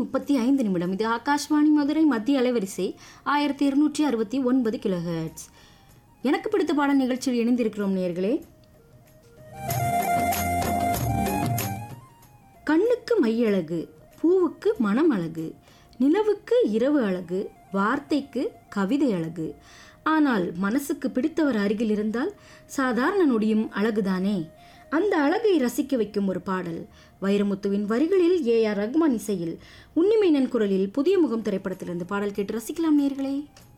முப்பத்தி ஐந்து நிமிடம் இது ஆகாஷ்வாணி மதுரை மத்திய அலைவரிசை ஆயிரத்தி இருநூற்றி அறுபத்தி ஒன்பது கிலோஹெர்ட்ஸ் எனக்கு பிடித்த பாடல் நிகழ்ச்சியில் இணைந்திருக்கிறோம் நேர்களே கண்ணுக்கு மையழகு பூவுக்கு மனம் அழகு நிலவுக்கு இரவு அழகு வார்த்தைக்கு கவிதை அழகு ஆனால் மனசுக்கு பிடித்தவர் அருகில் இருந்தால் சாதாரண நொடியும் அழகுதானே அந்த அழகை ரசிக்க வைக்கும் ஒரு பாடல் வைரமுத்துவின் வரிகளில் ஏ ஆர் ரஹ்மான் இசையில் உன்னிமேனன் குரலில் புதிய முகம் திரைப்படத்திலிருந்து பாடல் கேட்டு ரசிக்கலாம் நேர்களே